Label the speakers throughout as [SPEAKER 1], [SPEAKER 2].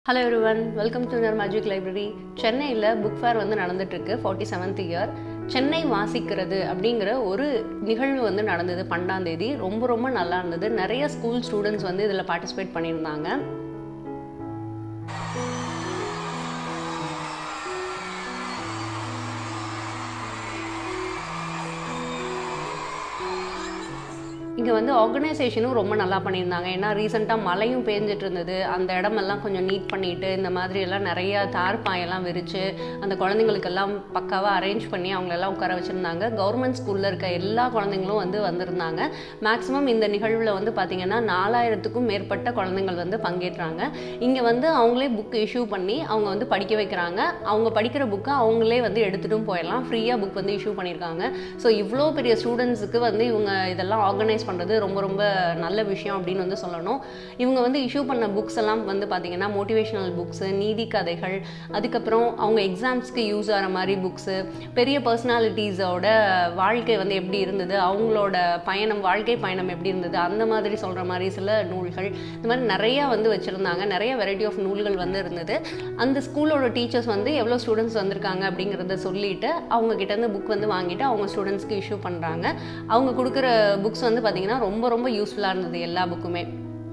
[SPEAKER 1] hello everyone welcome to your magic library சென்னையில் book fair வந்து நடந்துட்டுருக்கு ஃபார்ட்டி செவன்த் இயர் சென்னை வாசிக்கிறது அப்படிங்கிற ஒரு நிகழ்வு வந்து நடந்தது பன்னெண்டாம் தேதி ரொம்ப ரொம்ப நல்லா இருந்தது நிறைய ஸ்கூல் ஸ்டூடெண்ட்ஸ் வந்து இதில் பார்ட்டிசிபேட் பண்ணியிருந்தாங்க இங்கே வந்து ஆர்கனைசேஷனும் ரொம்ப நல்லா பண்ணியிருந்தாங்க ஏன்னா ரீசெண்டாக மழையும் பேஞ்சிட்டு இருந்தது அந்த இடமெல்லாம் கொஞ்சம் நீட் பண்ணிட்டு இந்த மாதிரி எல்லாம் நிறைய தார்பாயெல்லாம் விரித்து அந்த குழந்தைங்களுக்கெல்லாம் பக்காவாக அரேஞ்ச் பண்ணி அவங்களெல்லாம் உட்கார வச்சுருந்தாங்க கவர்மெண்ட் ஸ்கூலில் இருக்க எல்லா குழந்தைங்களும் வந்து வந்திருந்தாங்க மேக்ஸிமம் இந்த நிகழ்வில் வந்து பார்த்திங்கன்னா நாலாயிரத்துக்கும் மேற்பட்ட குழந்தைங்கள் வந்து பங்கேற்றாங்க இங்கே வந்து அவங்களே புக் இஷ்யூ பண்ணி அவங்க வந்து படிக்க வைக்கிறாங்க அவங்க படிக்கிற புக்கை அவங்களே வந்து எடுத்துகிட்டும் போயிடலாம் ஃப்ரீயாக புக் வந்து இஷ்யூ பண்ணியிருக்காங்க ஸோ இவ்வளோ பெரிய ஸ்டூடெண்ட்ஸுக்கு வந்து இவங்க இதெல்லாம் ஆர்கனைஸ் பண்ணுறது ரொம்ப ரொம்ப நல்ல விஷயம் அப்படின்னு வந்து சொல்லணும் இவங்க வந்து இஷ்யூ பண்ண புக்ஸ் எல்லாம் வந்து பார்த்திங்கன்னா மோட்டிவேஷனல் புக்ஸு நீதி கதைகள் அதுக்கப்புறம் அவங்க எக்ஸாம்ஸ்க்கு யூஸ் ஆகிற மாதிரி புக்ஸு பெரிய பர்சனாலிட்டிஸோட வாழ்க்கை வந்து எப்படி இருந்தது அவங்களோட பயணம் வாழ்க்கை பயணம் எப்படி இருந்தது அந்த மாதிரி சொல்கிற மாதிரி சில நூல்கள் இந்த மாதிரி நிறையா வந்து வச்சுருந்தாங்க நிறைய வெரைட்டி ஆஃப் நூல்கள் வந்து இருந்தது அந்த ஸ்கூலோட டீச்சர்ஸ் வந்து எவ்வளோ ஸ்டூடெண்ட்ஸ் வந்திருக்காங்க அப்படிங்கிறத சொல்லிட்டு அவங்க கிட்டேருந்து புக் வந்து வாங்கிட்டு அவங்க ஸ்டூடெண்ட்ஸ்க்கு இஷ்யூ பண்ணுறாங்க அவங்க கொடுக்குற புக்ஸ் வந்து பார்த்திங்கன்னா ரொம்ப ரொம்ப யூஸ்ஃபுல்லாக இருந்தது எல்லா புக்குமே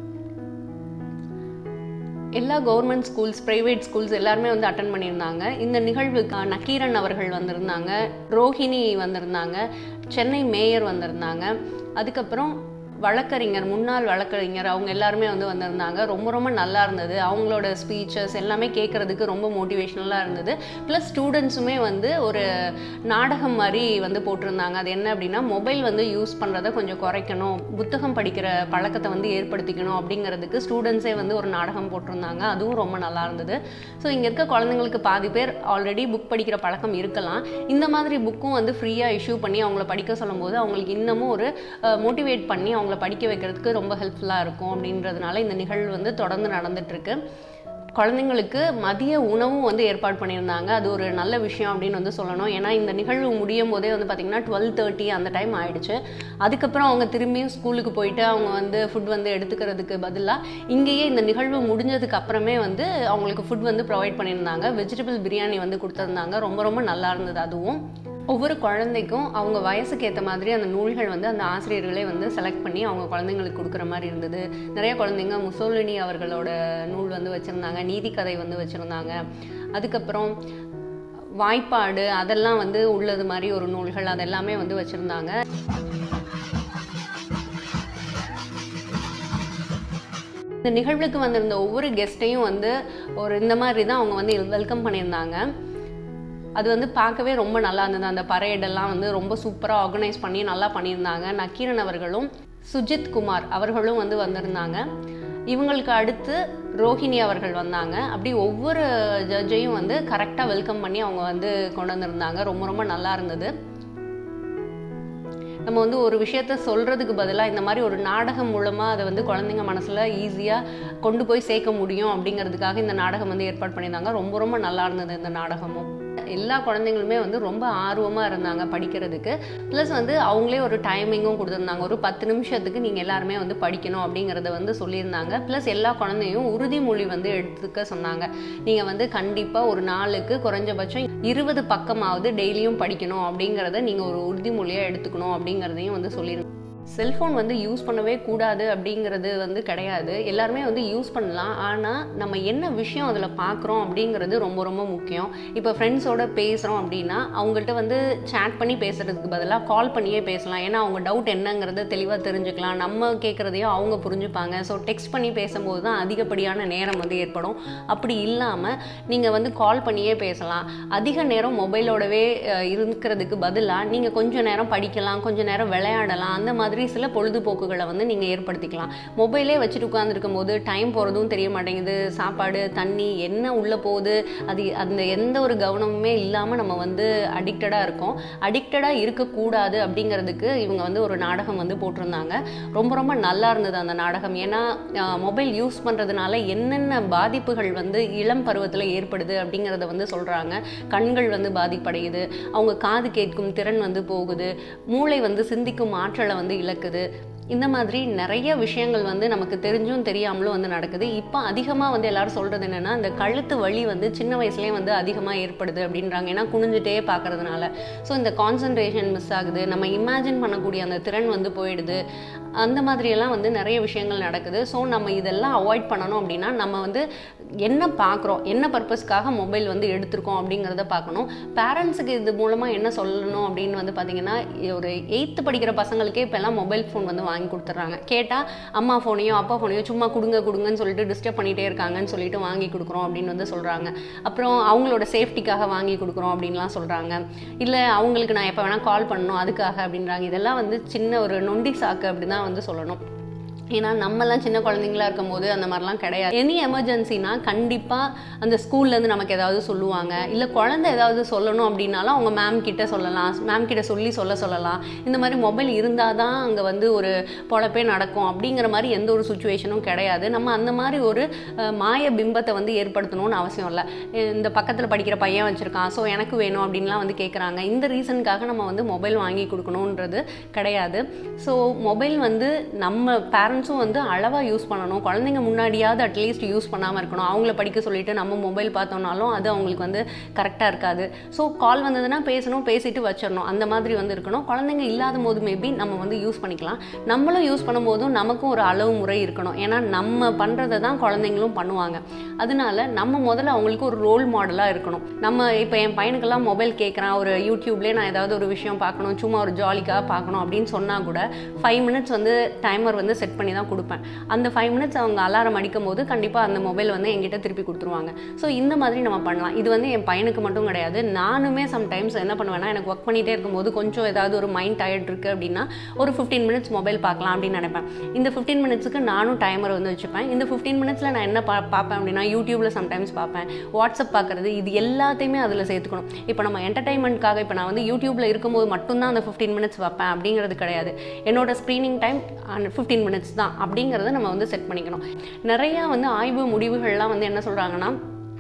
[SPEAKER 1] எல்லா கவர்மெண்ட் ஸ்கூல்ஸ் ப்ரைவேட் ஸ்கூல்ஸ் எல்லாருமே வந்து அட்டன் பண்ணியிருந்தாங்க இந்த நிகழ்வுக்கு நக்கீரன் அவர்கள் வந்திருந்தாங்க ரோஹிணி வந்திருந்தாங்க சென்னை மேயர் வந்திருந்தாங்க அதுக்கப்புறம் வழக்கறிஞர் முன்னாள் வழக்கறிஞர் அவங்க எல்லாருமே வந்து வந்திருந்தாங்க ரொம்ப ரொம்ப நல்லா இருந்தது அவங்களோட ஸ்பீச்சஸ் எல்லாமே கேட்குறதுக்கு ரொம்ப மோட்டிவேஷ்னலாக இருந்தது ப்ளஸ் ஸ்டூடெண்ட்ஸுமே வந்து ஒரு நாடகம் மாதிரி வந்து போட்டிருந்தாங்க அது என்ன அப்படின்னா மொபைல் வந்து யூஸ் பண்ணுறதை கொஞ்சம் குறைக்கணும் புத்தகம் படிக்கிற பழக்கத்தை வந்து ஏற்படுத்திக்கணும் அப்படிங்கிறதுக்கு ஸ்டூடெண்ட்ஸே வந்து ஒரு நாடகம் போட்டிருந்தாங்க அதுவும் ரொம்ப நல்லா இருந்தது ஸோ இங்கே இருக்க குழந்தைங்களுக்கு பாதி பேர் ஆல்ரெடி புக் படிக்கிற பழக்கம் இருக்கலாம் இந்த மாதிரி புக்கும் வந்து ஃப்ரீயாக இஷ்யூ பண்ணி அவங்கள படிக்க சொல்லும்போது அவங்களுக்கு இன்னமும் ஒரு மோட்டிவேட் பண்ணி அவங்க அவங்கள படிக்க வைக்கிறதுக்கு ரொம்ப ஹெல்ப்ஃபுல்லாக இருக்கும் அப்படின்றதுனால இந்த நிகழ்வு வந்து தொடர்ந்து நடந்துட்டுருக்கு குழந்தைங்களுக்கு மதிய உணவும் வந்து ஏற்பாடு பண்ணியிருந்தாங்க அது ஒரு நல்ல விஷயம் அப்படின்னு வந்து சொல்லணும் ஏன்னா இந்த நிகழ்வு முடியும் போதே வந்து பார்த்திங்கன்னா டுவெல் தேர்ட்டி அந்த டைம் ஆயிடுச்சு அதுக்கப்புறம் அவங்க திரும்பியும் ஸ்கூலுக்கு போயிட்டு அவங்க வந்து ஃபுட் வந்து எடுத்துக்கிறதுக்கு பதிலாக இங்கேயே இந்த நிகழ்வு முடிஞ்சதுக்கு அப்புறமே வந்து அவங்களுக்கு ஃபுட் வந்து ப்ரொவைட் பண்ணியிருந்தாங்க வெஜிடபிள் பிரியாணி வந்து கொடுத்துருந்தாங்க ரொம்ப ரொம்ப நல்லா இருந்தது அதுவும் ஒவ்வொரு குழந்தைக்கும் அவங்க வயசுக்கு ஏற்ற மாதிரி அந்த நூல்கள் வந்து அந்த ஆசிரியர்களே வந்து செலக்ட் பண்ணி அவங்க குழந்தைங்களுக்கு கொடுக்குற மாதிரி இருந்தது நிறைய குழந்தைங்க முசோலினி அவர்களோட நூல் வந்து வச்சுருந்தாங்க நீதி கதை வந்து வச்சுருந்தாங்க அதுக்கப்புறம் வாய்ப்பாடு அதெல்லாம் வந்து உள்ளது மாதிரி ஒரு நூல்கள் அதெல்லாமே வந்து வச்சுருந்தாங்க இந்த நிகழ்வுக்கு வந்திருந்த ஒவ்வொரு கெஸ்ட்டையும் வந்து ஒரு இந்த மாதிரி தான் அவங்க வந்து வெல்கம் பண்ணியிருந்தாங்க அது வந்து பார்க்கவே ரொம்ப நல்லா இருந்தது அந்த பரேடெல்லாம் வந்து ரொம்ப சூப்பராக ஆர்கனைஸ் பண்ணி நல்லா பண்ணியிருந்தாங்க நக்கீரன் அவர்களும் சுஜித் குமார் அவர்களும் வந்து வந்திருந்தாங்க இவங்களுக்கு அடுத்து ரோஹிணி அவர்கள் வந்தாங்க அப்படி ஒவ்வொரு ஜட்ஜையும் வந்து கரெக்டாக வெல்கம் பண்ணி அவங்க வந்து கொண்டு வந்திருந்தாங்க ரொம்ப ரொம்ப நல்லா இருந்தது நம்ம வந்து ஒரு விஷயத்த சொல்கிறதுக்கு பதிலாக இந்த மாதிரி ஒரு நாடகம் மூலமாக அதை வந்து குழந்தைங்க மனசில் ஈஸியாக கொண்டு போய் சேர்க்க முடியும் அப்படிங்கிறதுக்காக இந்த நாடகம் வந்து ஏற்பாடு பண்ணியிருந்தாங்க ரொம்ப ரொம்ப நல்லா இருந்தது இந்த நாடகமும் எல்லா குழந்தைங்களுமே வந்து ரொம்ப ஆர்வமாக இருந்தாங்க படிக்கிறதுக்கு ப்ளஸ் வந்து அவங்களே ஒரு டைமிங்கும் கொடுத்துருந்தாங்க ஒரு பத்து நிமிஷத்துக்கு நீங்கள் எல்லாருமே வந்து படிக்கணும் அப்படிங்கிறத வந்து சொல்லியிருந்தாங்க ப்ளஸ் எல்லா குழந்தையும் உறுதிமொழி வந்து எடுத்துக்க சொன்னாங்க நீங்கள் வந்து கண்டிப்பாக ஒரு நாளுக்கு குறைஞ்சபட்சம் இருபது பக்கமாவது டெய்லியும் படிக்கணும் அப்படிங்கிறத நீங்கள் ஒரு உறுதிமொழியாக எடுத்துக்கணும் அப்படிங்கிறதையும் வந்து சொல்லியிருந்தாங்க செல்ஃபோன் வந்து யூஸ் பண்ணவே கூடாது அப்படிங்கிறது வந்து கிடையாது எல்லாருமே வந்து யூஸ் பண்ணலாம் ஆனால் நம்ம என்ன விஷயம் அதில் பார்க்குறோம் அப்படிங்கிறது ரொம்ப ரொம்ப முக்கியம் இப்போ ஃப்ரெண்ட்ஸோட பேசுகிறோம் அப்படின்னா அவங்கள்ட்ட வந்து சேட் பண்ணி பேசுகிறதுக்கு பதிலாக கால் பண்ணியே பேசலாம் ஏன்னா அவங்க டவுட் என்னங்கிறத தெளிவாக தெரிஞ்சுக்கலாம் நம்ம கேட்குறதையும் அவங்க புரிஞ்சுப்பாங்க ஸோ டெக்ஸ்ட் பண்ணி பேசும்போது தான் அதிகப்படியான நேரம் வந்து ஏற்படும் அப்படி இல்லாமல் நீங்கள் வந்து கால் பண்ணியே பேசலாம் அதிக நேரம் மொபைலோடவே இருக்கிறதுக்கு பதிலாக நீங்கள் கொஞ்சம் நேரம் படிக்கலாம் கொஞ்சம் நேரம் விளையாடலாம் அந்த மாதிரி மாதிரி சில பொழுதுபோக்குகளை வந்து நீங்கள் ஏற்படுத்திக்கலாம் மொபைலே வச்சுட்டு உட்காந்துருக்கும் போது டைம் போகிறதும் தெரிய மாட்டேங்குது சாப்பாடு தண்ணி என்ன உள்ளே போகுது அது அந்த எந்த ஒரு கவனமுமே இல்லாமல் நம்ம வந்து அடிக்டடாக இருக்கோம் அடிக்டடாக இருக்கக்கூடாது அப்படிங்கிறதுக்கு இவங்க வந்து ஒரு நாடகம் வந்து போட்டிருந்தாங்க ரொம்ப ரொம்ப நல்லா இருந்தது அந்த நாடகம் ஏன்னா மொபைல் யூஸ் பண்ணுறதுனால என்னென்ன பாதிப்புகள் வந்து இளம் பருவத்தில் ஏற்படுது அப்படிங்கிறத வந்து சொல்கிறாங்க கண்கள் வந்து பாதிப்படையுது அவங்க காது கேட்கும் திறன் வந்து போகுது மூளை வந்து சிந்திக்கும் ஆற்றலை வந்து இழக்குது இந்த மாதிரி நிறைய விஷயங்கள் வந்து நமக்கு தெரிஞ்சும் தெரியாமலும் வந்து நடக்குது இப்போ அதிகமாக வந்து எல்லாரும் சொல்கிறது என்னென்னா இந்த கழுத்து வலி வந்து சின்ன வயசுலேயே வந்து அதிகமாக ஏற்படுது அப்படின்றாங்க ஏன்னா குனிஞ்சிட்டே பார்க்கறதுனால ஸோ இந்த கான்சன்ட்ரேஷன் மிஸ் ஆகுது நம்ம இமேஜின் பண்ணக்கூடிய அந்த திறன் வந்து போயிடுது அந்த மாதிரியெல்லாம் வந்து நிறைய விஷயங்கள் நடக்குது ஸோ நம்ம இதெல்லாம் அவாய்ட் பண்ணணும் அப்படின்னா நம்ம வந்து என்ன பார்க்குறோம் என்ன பர்பஸ்க்காக மொபைல் வந்து எடுத்திருக்கோம் அப்படிங்கிறத பார்க்கணும் பேரண்ட்ஸுக்கு இது மூலமாக என்ன சொல்லணும் அப்படின்னு வந்து பார்த்தீங்கன்னா ஒரு எயித்து படிக்கிற பசங்களுக்கே இப்போல்லாம் மொபைல் ஃபோன் வந்து வாங்கி கொடுத்துட்றாங்க கேட்டால் அம்மா ஃபோனையோ அப்பா ஃபோனையோ சும்மா கொடுங்க கொடுங்கன்னு சொல்லிட்டு டிஸ்டர்ப் பண்ணிகிட்டே இருக்காங்கன்னு சொல்லிட்டு வாங்கி கொடுக்குறோம் அப்படின்னு வந்து சொல்கிறாங்க அப்புறம் அவங்களோட சேஃப்டிக்காக வாங்கி கொடுக்குறோம் அப்படின்லாம் சொல்கிறாங்க இல்லை அவங்களுக்கு நான் எப்போ வேணால் கால் பண்ணணும் அதுக்காக அப்படின்றாங்க இதெல்லாம் வந்து சின்ன ஒரு நொண்டி சாக்கு அப்படி தான் வந்து சொல்லணும் ஏன்னா நம்மலாம் சின்ன குழந்தைங்களா இருக்கும்போது அந்த மாதிரிலாம் கிடையாது எனி எமர்ஜென்சினா கண்டிப்பாக அந்த ஸ்கூல்லேருந்து நமக்கு ஏதாவது சொல்லுவாங்க இல்லை குழந்தை ஏதாவது சொல்லணும் அப்படின்னாலும் அவங்க மேம் கிட்ட சொல்லலாம் மேம் கிட்ட சொல்லி சொல்ல சொல்லலாம் இந்த மாதிரி மொபைல் இருந்தால் தான் அங்கே வந்து ஒரு பொழப்பே நடக்கும் அப்படிங்கிற மாதிரி எந்த ஒரு சுச்சுவேஷனும் கிடையாது நம்ம அந்த மாதிரி ஒரு அஹ், மாய பிம்பத்தை வந்து ஏற்படுத்தணும்னு அவசியம் இல்லை இந்த பக்கத்தில் படிக்கிற பையன் வச்சுருக்கான் ஸோ எனக்கு வேணும் அப்படின்லாம் வந்து கேட்குறாங்க இந்த ரீசனுக்காக நம்ம வந்து மொபைல் வாங்கி கொடுக்கணுன்றது கிடையாது ஸோ மொபைல் வந்து நம்ம பேரண்ட்ஸும் வந்து அளவாக யூஸ் பண்ணணும் குழந்தைங்க முன்னாடியாவது அட்லீஸ்ட் யூஸ் பண்ணாமல் இருக்கணும் அவங்கள படிக்க சொல்லிட்டு நம்ம மொபைல் பார்த்தோம்னாலும் அது அவங்களுக்கு வந்து கரெக்டாக இருக்காது ஸோ கால் வந்ததுன்னா பேசணும் பேசிட்டு வச்சிடணும் அந்த மாதிரி வந்து இருக்கணும் குழந்தைங்க இல்லாத போது மேபி நம்ம வந்து யூஸ் பண்ணிக்கலாம் நம்மளும் யூஸ் பண்ணும்போதும் நமக்கும் ஒரு அளவு முறை இருக்கணும் ஏன்னா நம்ம பண்ணுறதை தான் குழந்தைங்களும் பண்ணுவாங்க அதனால நம்ம முதல்ல அவங்களுக்கு ஒரு ரோல் மாடலாக இருக்கணும் நம்ம இப்போ என் பையனுக்கெல்லாம் மொபைல் கேட்குறான் ஒரு யூடியூப்லேயே நான் ஏதாவது ஒரு விஷயம் பார்க்கணும் சும்மா ஒரு ஜாலிக்காக பார்க்கணும் அப்படின்னு சொன்னால் கூட ஃபைவ் மினிட்ஸ் வந்து டைமர் வந்து செட் பண்ணி தான் கொடுப்பேன் அந்த ஃபைவ் மினிட்ஸ் அவங்க அலாரம் அடிக்கும் போது கண்டிப்பாக அந்த மொபைல் வந்து என்கிட்ட திருப்பி கொடுத்துருவாங்க ஸோ இந்த மாதிரி நம்ம பண்ணலாம் இது வந்து என் பையனுக்கு மட்டும் கிடையாது நானுமே சம்டைம்ஸ் என்ன பண்ணுவேன்னா எனக்கு ஒர்க் பண்ணிகிட்டே இருக்கும்போது கொஞ்சம் ஏதாவது ஒரு மைண்ட் டயர்ட் இருக்குது அப்படின்னா ஒரு ஃபிஃப்டீன் மினிட்ஸ் மொபைல் பார்க்கலாம் அப்படின்னு நினைப்பேன் இந்த ஃபிஃப்டீன் மினிட்ஸுக்கு நானும் டைமர் வந்து வச்சுப்பேன் இந்த ஃபிஃப்டீன் மினிட்ஸில் நான் என்ன பா பார்ப்பேன் அப்படின்னா யூடியூப்பில் சம்டைம்ஸ் பார்ப்பேன் வாட்ஸ்அப் பார்க்குறது இது எல்லாத்தையுமே அதில் சேர்த்துக்கணும் இப்போ நம்ம என்டர்டைன்மெண்ட்காக இப்போ நான் வந்து யூடியூப்பில் இருக்கும்போது மட்டும்தான் அந்த ஃபிஃப்டீன் மினிட்ஸ் வைப்பேன் அப்படிங்கிறது கிடையாது என்னோட ஸ்க்ரீனிங் டைம் ஃபிஃப்டீன் மினிட்ஸ் தான் அப்படிங்கிறத நம்ம வந்து செட் பண்ணிக்கணும் நிறையா வந்து ஆய்வு முடிவுகள்லாம் வந்து என்ன சொல்கிறாங்கன்னா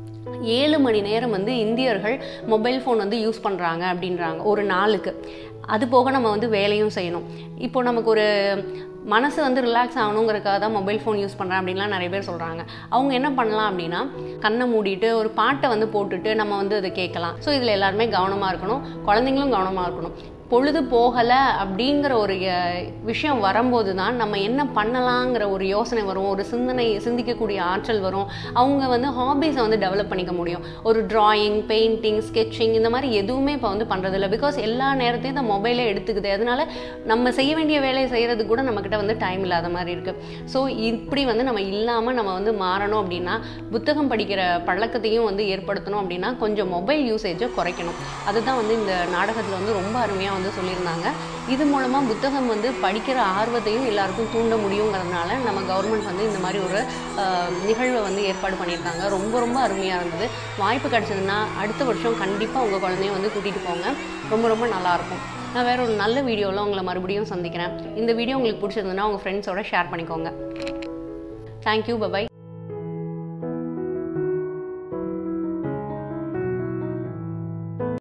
[SPEAKER 1] ஏழு மணி நேரம் வந்து இந்தியர்கள் மொபைல் ஃபோன் வந்து யூஸ் பண்ணுறாங்க அப்படின்றாங்க ஒரு நாளுக்கு அது போக நம்ம வந்து வேலையும் செய்யணும் இப்போ நமக்கு ஒரு மனசு வந்து ரிலாக்ஸ் ஆகணுங்கிறதுக்காக தான் மொபைல் ஃபோன் யூஸ் பண்ணுறேன் அப்படின்லாம் நிறைய பேர் சொல்கிறாங்க அவங்க என்ன பண்ணலாம் அப்படின்னா கண்ணை மூடிட்டு ஒரு பாட்டை வந்து போட்டுட்டு நம்ம வந்து அதை கேட்கலாம் ஸோ இதில் எல்லாருமே கவனமாக இருக்கணும் குழந்தைங்களும் கவனமாக இருக்கணும் பொழுது போகலை அப்படிங்கிற ஒரு அஹ், விஷயம் வரும்போது தான் நம்ம என்ன பண்ணலாங்கிற ஒரு யோசனை வரும் ஒரு சிந்தனை சிந்திக்கக்கூடிய ஆற்றல் வரும் அவங்க வந்து ஹாபீஸை வந்து டெவலப் பண்ணிக்க முடியும் ஒரு டிராயிங் பெயிண்டிங் ஸ்கெட்சிங் இந்த மாதிரி எதுவுமே இப்போ வந்து பண்ணுறதில்ல பிகாஸ் எல்லா நேரத்தையும் இந்த மொபைலே எடுத்துக்குது அதனால நம்ம செய்ய வேண்டிய வேலையை செய்கிறதுக்கு கூட நம்மக்கிட்ட வந்து டைம் இல்லாத மாதிரி இருக்குது ஸோ இப்படி வந்து நம்ம இல்லாமல் நம்ம வந்து மாறணும் அப்படின்னா புத்தகம் படிக்கிற பழக்கத்தையும் வந்து ஏற்படுத்தணும் அப்படின்னா கொஞ்சம் மொபைல் யூசேஜை குறைக்கணும் அதுதான் வந்து இந்த நாடகத்தில் வந்து ரொம்ப அருமையாக வந்து சொல்லியிருந்தாங்க இது மூலமாக புத்தகம் வந்து படிக்கிற ஆர்வத்தையும் எல்லாருக்கும் தூண்ட முடியுங்கிறதுனால நம்ம கவர்மெண்ட் வந்து இந்த மாதிரி ஒரு ஆஹ், நிகழ்வை வந்து ஏற்பாடு பண்ணியிருக்காங்க ரொம்ப ரொம்ப அருமையாக இருந்தது வாய்ப்பு கிடைச்சதுன்னா அடுத்த வருஷம் கண்டிப்பாக உங்கள் குழந்தைய வந்து கூட்டிகிட்டு போங்க ரொம்ப ரொம்ப நல்லாயிருக்கும் நான் வேற ஒரு நல்ல வீடியோவில் உங்களை மறுபடியும் சந்திக்கிறேன் இந்த வீடியோ உங்களுக்கு பிடிச்சிருந்ததுன்னா உங்கள் ஃப்ரெண்ட்ஸோட ஷேர் பண்ணிக்கோங்க தேங்க்யூ பபாய்